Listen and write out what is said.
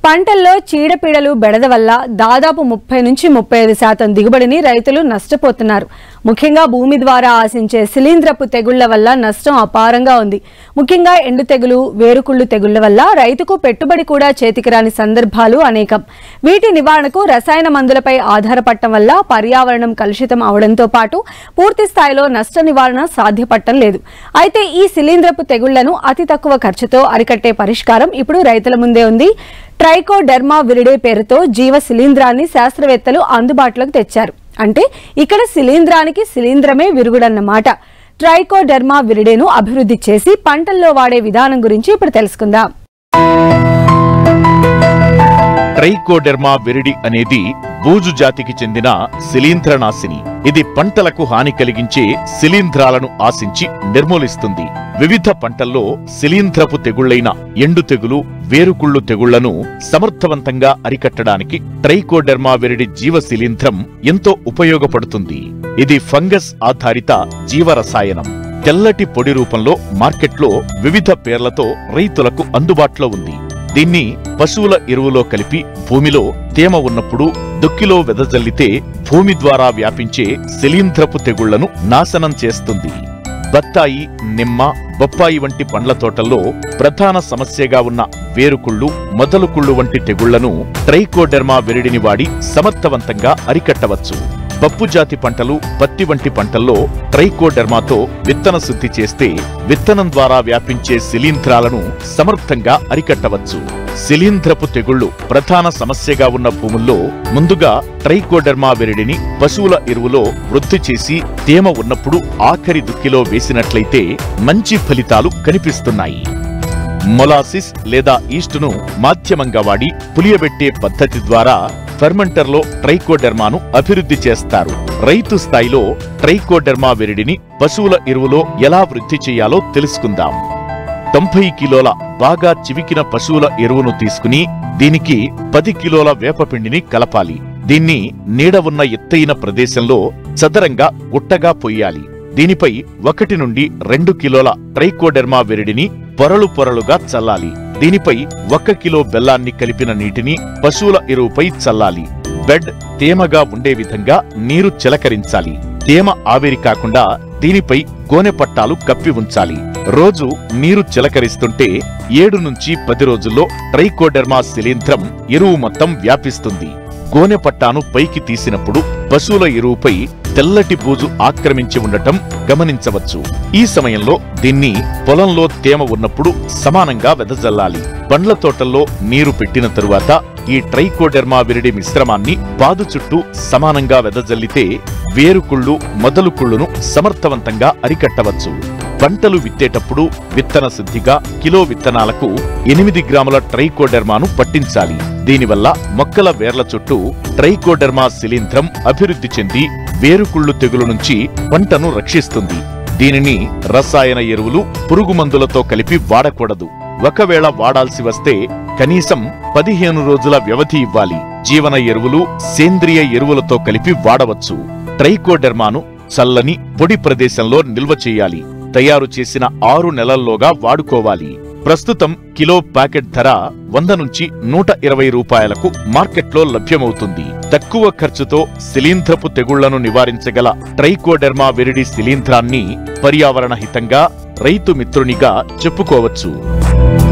పంటల్లో చీడపీడలు బెడద వల్ల దాదాపు ముప్పై నుంచి ముప్పై ఐదు శాతం దిగుబడిని రైతులు నష్టపోతున్నారు ముఖ్యంగా భూమి ద్వారా ఆశించే శిలీంద్రపు తెగుళ్ల వల్ల నష్టం అపారంగా ఉంది ముఖ్యంగా ఎండు తెగులు వేరుకుళ్ళు తెగుళ్ల వల్ల రైతుకు పెట్టుబడి కూడా చేతికి రాని సందర్భాలు అనేకం వీటి నివారణకు రసాయన మందులపై ఆధారపడటం వల్ల పర్యావరణం కలుషితం అవడంతో పాటు పూర్తి స్థాయిలో నష్ట నివారణ సాధ్యపడటం లేదు అయితే ఈ శిలీంద్రపు తెగుళ్లను అతి తక్కువ ఖర్చుతో అరికట్టే పరిష్కారం ఇప్పుడు రైతుల ముందే ఉంది ట్రైకోడెర్మా విరిడే పేరుతో జీవ శిలీంధ్రాన్ని శాస్త్రవేత్తలు అందుబాటులోకి తెచ్చారు అంటే ఇక్కడ శిలీంధ్రానికి శిలీంధ్రమే విరుగుడన్నమాట ట్రైకోడెర్మా విరిడేను అభివృద్ధి చేసి పంటల్లో వాడే విధానం గురించి ఇప్పుడు తెలుసుకుందాం ట్రైకోడెర్మా విరిడి అనేది బూజు జాతికి చెందిన శిలీంధ్రనాశిని ఇది పంటలకు హాని కలిగించే శిలీంధ్రాలను ఆశించి నిర్మూలిస్తుంది వివిధ పంటల్లో శిలీంధ్రపు తెగుళ్లైన ఎండు తెగులు వేరుకుళ్ళు తెగుళ్లను సమర్థవంతంగా అరికట్టడానికి ట్రైకోడెర్మా విరిడి జీవ శిలీంధ్రం ఎంతో ఉపయోగపడుతుంది ఇది ఫంగస్ ఆధారిత జీవరసాయనం తెల్లటి పొడి రూపంలో మార్కెట్లో వివిధ పేర్లతో రైతులకు అందుబాటులో ఉంది దీన్ని పశువుల ఎరువులో కలిపి భూమిలో తేమ ఉన్నప్పుడు దుక్కిలో వెదజల్లితే భూమి ద్వారా వ్యాపించే శిలీంధ్రపు తెగుళ్లను నాశనం చేస్తుంది బత్తాయి నిమ్మ బొప్పాయి వంటి పండ్ల తోటల్లో ప్రధాన సమస్యగా ఉన్న వేరుకుళ్ళు మొదలుకుళ్ళు వంటి తెగుళ్లను ట్రైకోడెర్మా విరిడిని వాడి సమర్థవంతంగా అరికట్టవచ్చు పప్పు జాతి పంటలు పత్తి వంటి పంటల్లో ట్రైకోడెర్మాతో విత్తన శుద్ధి చేస్తే విత్తనం ద్వారా వ్యాపించే శిలీంధ్రాలను సమర్థంగా అరికట్టవచ్చు శిలీంధ్రపు తెగుళ్లు ప్రధాన సమస్యగా ఉన్న భూముల్లో ముందుగా ట్రైకోడెర్మా విరిడిని పశువుల ఎరువులో వృద్ధి చేసి తేమ ఉన్నప్పుడు ఆఖరి దుక్కిలో వేసినట్లయితే మంచి ఫలితాలు కనిపిస్తున్నాయి మొలాసిస్ లేదా ఈస్టును మాధ్యమంగా వాడి పులియబెట్టే పద్ధతి ద్వారా ఫెర్మెంటర్లో ట్రైకోడెర్మాను అభివృద్ధి చేస్తారు రైతు స్థాయిలో ట్రైకోడెర్మా విరిడిని పశువుల ఎరువులో ఎలా వృద్ధి చేయాలో తెలుసుకుందాం తొంభై కిలోల బాగా చివికిన పశువుల ఎరువును తీసుకుని దీనికి పది కిలోల వేపపిండిని కలపాలి దీన్ని నీడ ఉన్న ఎత్తైన ప్రదేశంలో చదరంగా గుట్టగా పొయ్యాలి దీనిపై ఒకటి నుండి రెండు కిలోల ట్రైకోడెర్మా విరిడిని పొరలు పొరలుగా చల్లాలి దీనిపై ఒక కిలో బెల్లాన్ని కలిపిన నీటిని పశువుల ఎరువుపై చల్లాలి బెడ్ తేమగా ఉండే విధంగా నీరు చిలకరించాలి తేమ ఆవిరి కాకుండా దీనిపై గోనె పట్టాలు కప్పి ఉంచాలి రోజు నీరు చిలకరిస్తుంటే ఏడు నుంచి పది రోజుల్లో ట్రైకోడెర్మా శిలీంధ్రం ఎరువు మొత్తం వ్యాపిస్తుంది గోనె పట్టాను పైకి తీసినప్పుడు పశువుల ఎరువుపై తెల్లటి బూజు ఆక్రమించి ఉండటం గమనించవచ్చు ఈ సమయంలో దీన్ని పొలంలో తేమ ఉన్నప్పుడు సమానంగా వెదజల్లాలి పండ్ల తోటల్లో నీరు పెట్టిన తరువాత ఈ ట్రైకోడెర్మా విరిడి మిశ్రమాన్ని పాదు చుట్టూ సమానంగా వెదజల్లితే వేరుకుళ్ళు మొదలు కుళ్ళును సమర్థవంతంగా అరికట్టవచ్చు పంటలు విత్తేటప్పుడు విత్తన శుద్ధిగా కిలో విత్తనాలకు ఎనిమిది గ్రాముల ట్రైకోడెర్మాను పట్టించాలి దీనివల్ల మొక్కల వేర్ల చుట్టూ ట్రైకోడెర్మా శిలీంధ్రం అభివృద్ధి చెంది వేరుకుళ్ళు తెగులు నుంచి పంటను రక్షిస్తుంది దీనిని రసాయన ఎరువులు పురుగు మందులతో కలిపి వాడకూడదు ఒకవేళ వాడాల్సి వస్తే కనీసం పదిహేను రోజుల వ్యవధి ఇవ్వాలి జీవన ఎరువులు సేంద్రియ ఎరువులతో కలిపి వాడవచ్చు ట్రైకోడెర్మాను చల్లని పొడి ప్రదేశంలో నిల్వ చేయాలి తయారు చేసిన ఆరు నెలల్లోగా వాడుకోవాలి ప్రస్తుతం కిలో ప్యాకెట్ ధర వంద నుంచి నూట ఇరవై రూపాయలకు మార్కెట్లో లభ్యమవుతుంది తక్కువ ఖర్చుతో శిలీంధ్రపు తెగుళ్లను నివారించగల ట్రైకోడెర్మా విరిడి శిలీంధ్రాన్ని పర్యావరణ హితంగా రైతు మిత్రునిగా చెప్పుకోవచ్చు